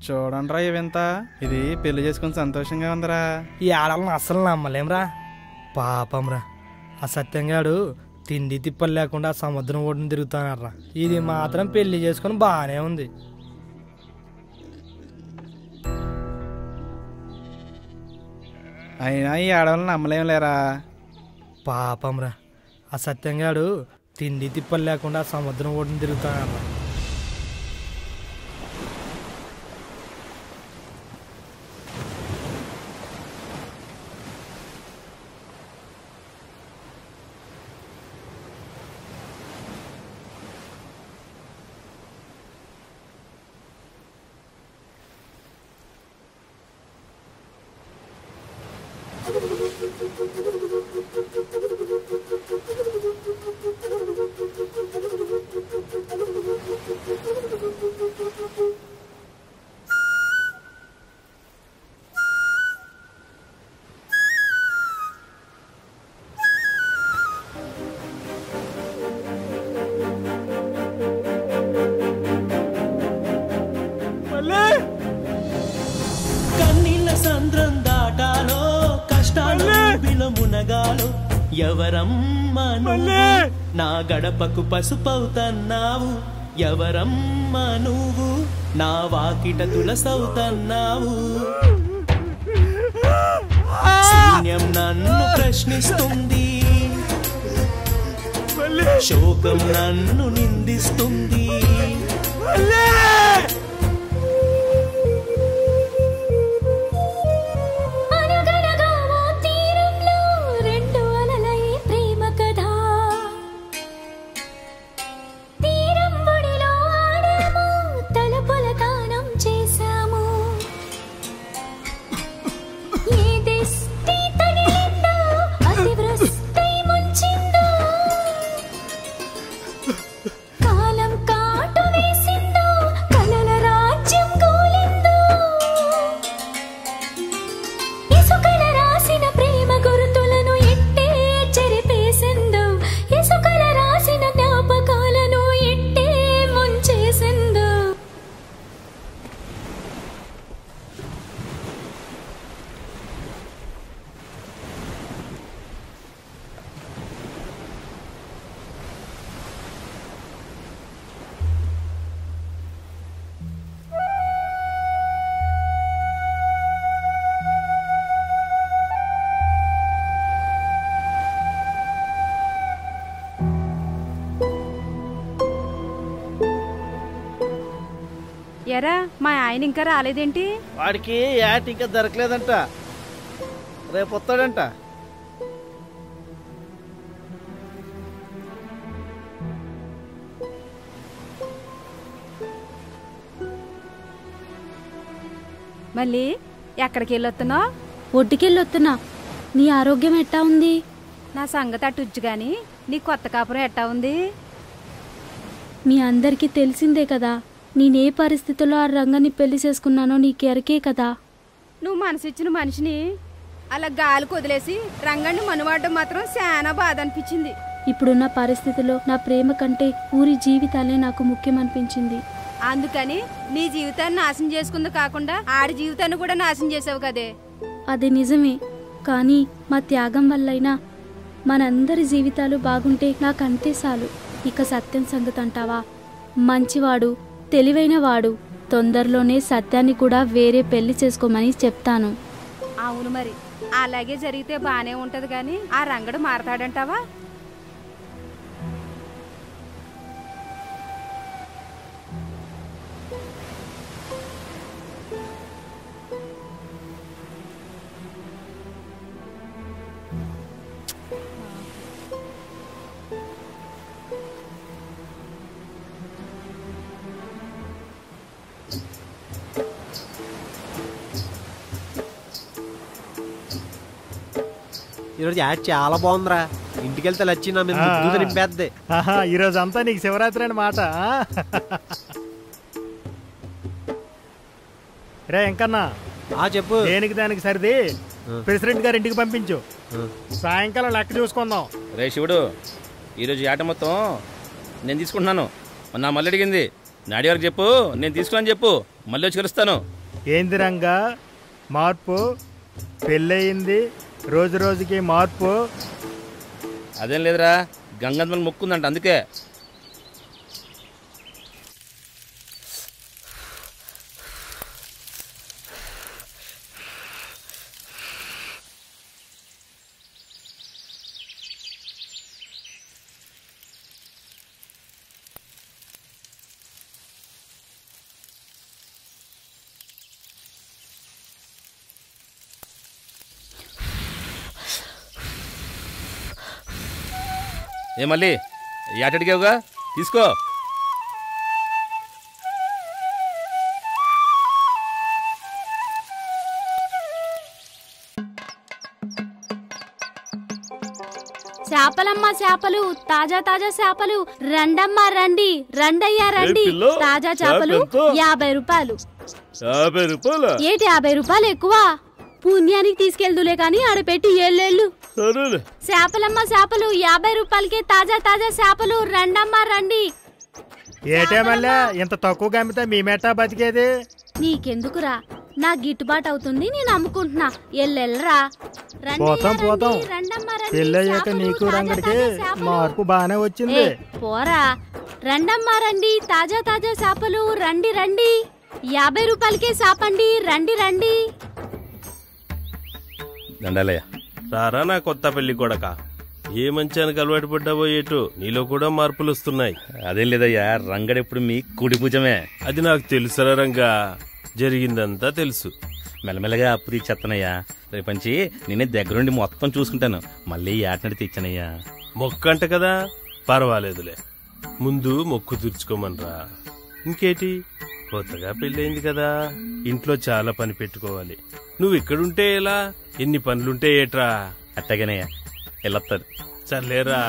చూడండిరా ఇవింత ఇది పెళ్లి చేసుకుని సంతోషంగా ఉందిరా ఈ ఆడలను అస్సలు నమ్మలేంరా పాపంరా ఆ సత్యంగాడు తిండి తిప్పలు లేకుండా సముద్రం ఒడ్డున తిరుగుతానర్రా ఇది మాత్రం పెళ్లి చేసుకుని బాగానే ఉంది అయినా ఈ ఆడవాళ్ళని నమ్మలేం లేరా పాపంరా ఆ సత్యంగాడు తిండి తిప్పలు లేకుండా సముద్రం ఒడ్డున తిరుగుతానర్రా కన్నీళ్ళ సంద్రం దాటాలో కష్టాలు మునగాలో ఎవరమ్మా నువ్వు నా గడపకు పసుపవుతన్నావు ఎవరమ్మా నువ్వు నా వాకిట తులసవుతన్నావు శూన్యం నన్ను ప్రశ్నిస్తుంది శోకం నన్ను నిందిస్తుంది అనగనగా ఓ తీరంలో రెండు అలలై ప్రేమ కథ తీరం ఒడిలో ఆడాము తలుపుల తానం చేశాము ఏ దిష్టి తగిలిందో అతివృష్టి ముంచిందో కాలం కాటు వేసిందో కలల రాజ్యం కూలిందో ఇసుకల రాసిన ప్రేమ గుర్తులను ఎట్టే చెరిపేసిందో ఇసుకల రాసిన జ్ఞాపకాలను ఎట్టే ముంచేసిందో ఎరా మా ఆయన ఇంకా రాలేదేంటి వాడికి యాట్ ఇంకా దొరకలేదంట రేపు వస్తాడంట మళ్ళీ ఎక్కడికి వెళ్ళొస్తున్నావు ఒడ్డుకెళ్ళొత్తున్నా నీ ఆరోగ్యం ఎట్టా ఉంది నా సంగతి అటుచ్చు గాని నీ కొత్త కాపురం ఎట్టా ఉంది మీ అందరికీ తెలిసిందే కదా నేనే పరిస్థితుల్లో ఆ రంగని పెళ్లి చేసుకున్నానో నీకెరకే కదా నువ్వు మనసిచ్చిన మనిషిని అలా గాలికి వదిలేసి రంగణ్ణి మనువాడడం మాత్రం చాలా బాధ అనిపించింది ఇప్పుడున్న పరిస్థితిలో నా ప్రేమ కంటే ఊరి జీవితాలే నాకు ముఖ్యమనిపించింది అందుకని నీ జీవితాన్ని నాశనం చేసుకుంది కాకుండా ఆడి జీవితాన్ని కూడా నాశనం చేసావు కదే అది నిజమే కానీ మా త్యాగం వల్లైనా మనందరి జీవితాలు బాగుంటే నాకంతే చాలు ఇక సత్యం సంగతి అంటావా మంచివాడు తెలివైన వాడు తొందరలోనే సత్యాన్ని కూడా వేరే పెళ్లి చేసుకోమని చెప్తాను అవును మరి అలాగే జరిగితే బానే ఉంటది కానీ ఆ రంగడు మారతాడంటావా ఈరోజు యాడ్ చాలా బాగుందిరా ఇంటికి వెళ్తే లచ్చి నా మీద ముద్దు నింపేద్ది ఆహా, ఈ రోజు అంతా నీకు శివరాత్రి అని మాట ఆ? రే ఎంకన్నా ఆ చెప్పు దేనికి దానికి సరిది ప్రెసిడెంట్ గారి ఇంటికి పంపించు సాయంకాలం లెక్క చూసుకుందాం రే శివుడు ఈరోజు ఆట మొత్తం నేను తీసుకుంటున్నాను నా మళ్ళీ అడిగింది నాడి గారికి చెప్పు నేను తీసుకున్నాను చెప్పు మళ్ళీ వచ్చి కలుస్తాను ఏంది రంగా మార్పు పెళ్ళయింది రోజు రోజుకి మార్పు అదేం లేదురా గంగమ్మని మొక్కుందంట అందుకే ఏ మళ్ళీ యాట అడిగావుగా తీసుకో చేపలమ్మ చేపలు తాజా తాజా చేపలు రండమ్మ రండి రండయ్యా రండి పిల్లో, తాజా చేపలు చేపెంతో? యాభై రూపాయలు యాభై రూపాయల ఏటి యాభై రూపాయలు ఎక్కువ పుణ్యానికి తీసుకెళ్దులే కానీ ఆడ పెట్టి ఏళ్ళేళ్ళు సరేలే చేపలమ్మ చేపలు యాభై రూపాయలకే తాజా తాజా చేపలు రండమ్మ రండి ఏటే మళ్ళా ఇంత తక్కువగా అమ్మితే మీ మెట్టా బతికేది నీకెందుకురా నా గిట్టుబాటు అవుతుంది నేను అమ్ముకుంటున్నా ఎల్లెల్లరా రండి, పోతాం రండి, పోతాం రండమ్మ, రండి. పెళ్ళయ్యాక చేపలు, నీకు తాజా రంగడికి తాజా చేపలు. మార్పు బాగానే వచ్చింది ఏ, పోరా రండమ్మా రండి తాజా తాజా చేపలు రండి రండి యాభై రూపాయలకే సాపండి రండి రండి దండాలయ్య రారా నా కొత్త పెళ్లి కొడక ఏ మంచానికి అలవాటు పడ్డావో ఏటో నీలో కూడా మార్పులు వస్తున్నాయి అదేం లేదయ్యా రంగడెప్పుడు మీ కుడి భుజమే అది నాకు తెలుసరా రంగా జరిగిందంతా తెలుసు మెల్లమెల్లగా అప్పు తీర్చేస్తానయ్యా రేపంచి నేనే దగ్గరుండి మొత్తం చూసుకుంటాను మళ్ళీ ఏటనడి తెచ్చానయ్యా మొక్కంట కదా పర్వాలేదులే ముందు మొక్కు తీర్చుకోమనరా ఇంకేటి కొత్తగా పెళ్ళైంది కదా ఇంట్లో చాలా పని పెట్టుకోవాలి నువ్వు ఇక్కడుంటే ఎలా ఎన్ని పనులుంటే ఏట్రా అట్టగానయ్యా వెళ్ళొస్తారు సర్లేరా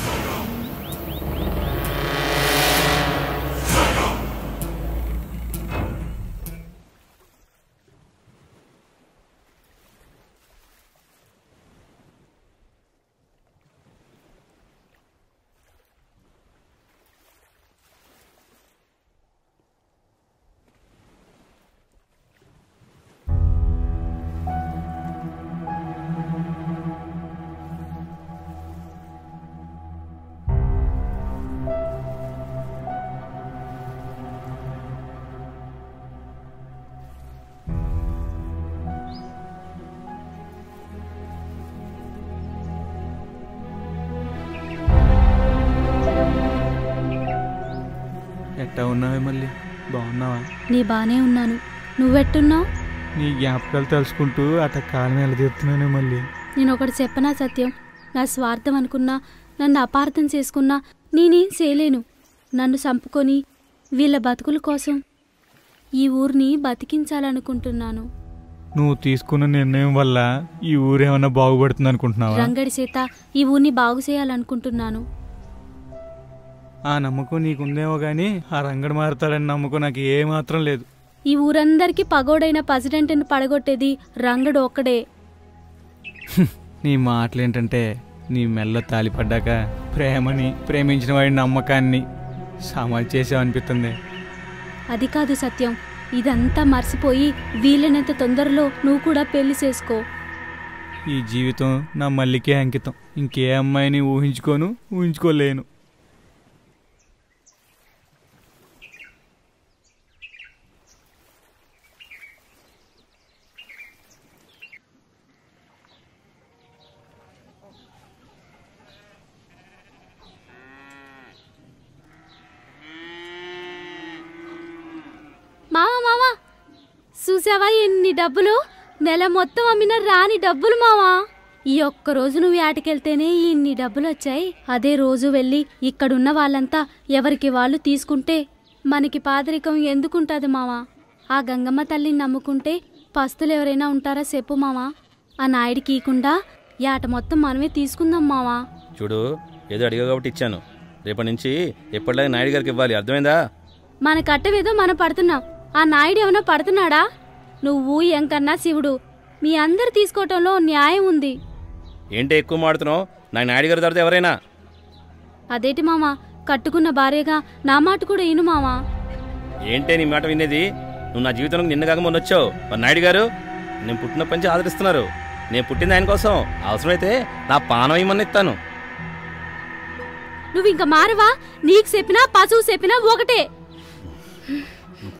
ఎట్టా ఉన్నావే మళ్ళీ బాగున్నావా నీ బానే ఉన్నాను నువ్వెట్టున్నావు నీ జ్ఞాపకాలు తలుచుకుంటూ అట కాలం ఎలదీస్తున్నానే మళ్ళీ నేను ఒకటి చెప్పనా సత్యం నా స్వార్థం అనుకున్నా నన్ను అపార్థం చేసుకున్నా నేనేం చేయలేను నన్ను చంపుకొని వీళ్ళ బతుకుల కోసం ఈ ఊరిని బతికించాలనుకుంటున్నాను నువ్వు తీసుకున్న నిర్ణయం వల్ల ఈ ఊరేమన్నా బాగుపడుతుంది అనుకుంటున్నావా రంగడి చేత ఈ ఊరిని బాగు చేయాలనుకుంటున్నాను ఆ నమ్మకం నీకుందేమో గానీ ఆ రంగడు మారుతాడని నమ్మకం నాకు ఏ మాత్రం లేదు ఈ ఊరందరికీ పగోడైన ప్రెసిడెంట్ని పడగొట్టేది రంగడు ఒక్కడే నీ మాటలు ఏంటంటే నీ మెల్ల తాలిపడ్డాక ప్రేమని ప్రేమించిన వాడి నమ్మకాన్ని సమాధి చేసావనిపిస్తుంది అది కాదు సత్యం ఇదంతా మర్చిపోయి వీలైనంత తొందరలో నువ్వు కూడా పెళ్లి చేసుకో ఈ జీవితం నా మల్లికే అంకితం ఇంకే అమ్మాయిని ఊహించుకోను ఊహించుకోలేను మావా మావా చూసావా ఎన్ని డబ్బులు నెల మొత్తం అమ్మిన రాని డబ్బులు మావా ఈ ఒక్క రోజు నువ్వు ఆటకెళ్తేనే ఇన్ని డబ్బులు వచ్చాయి అదే రోజు వెళ్ళి ఇక్కడున్న వాళ్ళంతా ఎవరికి వాళ్ళు తీసుకుంటే మనకి పాదరికం ఎందుకుంటుంది మావా ఆ గంగమ్మ తల్లిని నమ్ముకుంటే పస్తులు ఎవరైనా ఉంటారా చెప్పు మావా ఆ నాయుడికి ఇకుండా యాట మొత్తం మనమే తీసుకుందాం మావా చూడు ఏదో అడిగా కాబట్టి ఇచ్చాను రేపటి నుంచి ఎప్పటిలాగా నాయుడు గారికి ఇవ్వాలి అర్థమైందా మన కట్టవేదో మనం పడుతున్నాం ఆ నాయుడు ఏమైనా పడుతున్నాడా నువ్వు ఎంకన్నా శివుడు మీ అందరు తీసుకోవటంలో న్యాయం ఉంది ఏంటి ఎక్కువ మాడుతున్నావు నాకు నాయుడు గారి తర్వాత ఎవరైనా అదేటి మామ కట్టుకున్న భార్యగా నా మాట కూడా ఇను మావా ఏంటే నీ మాట వినేది నువ్వు నా జీవితంలో నిన్న కాక మొన్న వచ్చావు మరి నాయుడు గారు నేను పుట్టినప్పటి నుంచి ఆదరిస్తున్నారు నేను పుట్టింది ఆయన కోసం అవసరమైతే నా పానం ఇమ్మని ఇస్తాను నువ్వు ఇంకా మారవా నీకు చెప్పినా పశువు చెప్పినా ఒకటే